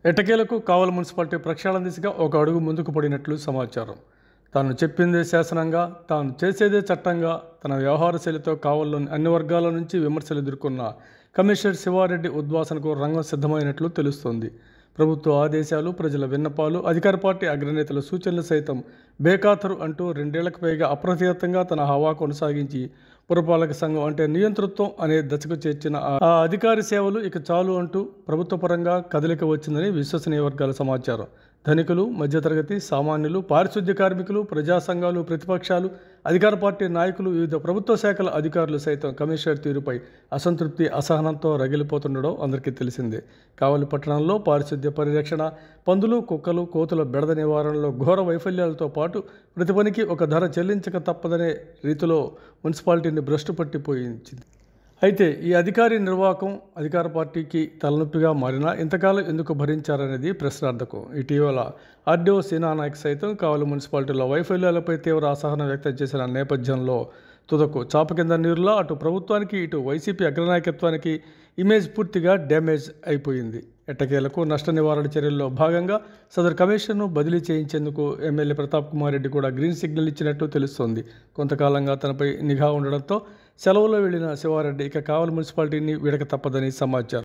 ఎట్టకేలకు కావలి మున్సిపాలిటీ ప్రక్షాళన దిశగా ఒక అడుగు ముందుకు పడినట్లు సమాచారం తాను చెప్పిందే శాసనంగా తాను చేసేదే చట్టంగా తన వ్యవహార శైలితో కావలిలోని అన్ని వర్గాల నుంచి విమర్శలు ఎదుర్కొన్న కమిషనర్ శివారెడ్డి ఉద్వాసనకు రంగం సిద్ధమైనట్లు తెలుస్తోంది ప్రభుత్వ ఆదేశాలు ప్రజల విన్నపాలు అధికార పార్టీ అగ్రనేతల సూచనలు సైతం బేఖాతరు అంటూ రెండేళ్లకు పైగా అప్రతిహతంగా తన హవా కొనసాగించి పురపాలక సంఘం అంటే నియంతృత్వం అనే దశకు చేర్చిన ఆ- ఆ అధికారి సేవలు ఇక చాలు అంటూ ప్రభుత్వ పరంగా కదలిక వచ్చిందని విశ్వసనీయ వర్గాల సమాచారం ధనికులు మధ్యతరగతి సామాన్యులు పారిశుద్ధ్య కార్మికులు ప్రజా సంఘాలు ప్రతిపక్షాలు అధికార పార్టీ నాయకులు వివిధ ప్రభుత్వ శాఖల అధికారులు సైతం కమిషనర్ తీరుపై అసంతృప్తి అసహనంతో రగిలిపోతుండడం అందరికీ తెలిసిందే కావలి పట్టణంలో పారిశుద్ధ్య పరిరక్షణ పందులు కుక్కలు కోతుల బెడద నివారణలో ఘోర వైఫల్యాలతో పాటు ప్రతి పనికి ఒక ధర చెల్లించక తప్పదనే రీతిలో మున్సిపాలిటీని భ్రష్టు పట్టిపోయించింది అయితే ఈ అధికారి నిర్వాహకం అధికార పార్టీకి తలనొప్పిగా మారినా ఇంతకాలం ఎందుకు భరించారనేది ప్రశ్నార్థకం ఇటీవల ఆర్డీఓ సీనా నాయక్ సైతం కావలి మున్సిపాలిటీలో వైఫల్యాలపై తీవ్ర అసహనం వ్యక్తం చేసిన నేపథ్యంలో తుదకు చాప కింద నీరులా అటు ప్రభుత్వానికి ఇటు వైసీపీ అగ్రనాయకత్వానికి ఇమేజ్ పూర్తిగా డ్యామేజ్ అయిపోయింది ఎట్టకేలకు నష్ట నివారణ చర్యల్లో భాగంగా సదరు కమిషన్ను బదిలీ చేయించేందుకు ఎమ్మెల్యే ప్రతాప్ కుమార్ రెడ్డి కూడా గ్రీన్ సిగ్నల్ ఇచ్చినట్టు తెలుస్తోంది కొంతకాలంగా తనపై నిఘా ఉండడంతో సెలవులో వెళ్లిన శివారెడ్డి ఇక కావలి మున్సిపాలిటీని వీడక తప్పదని సమాచారం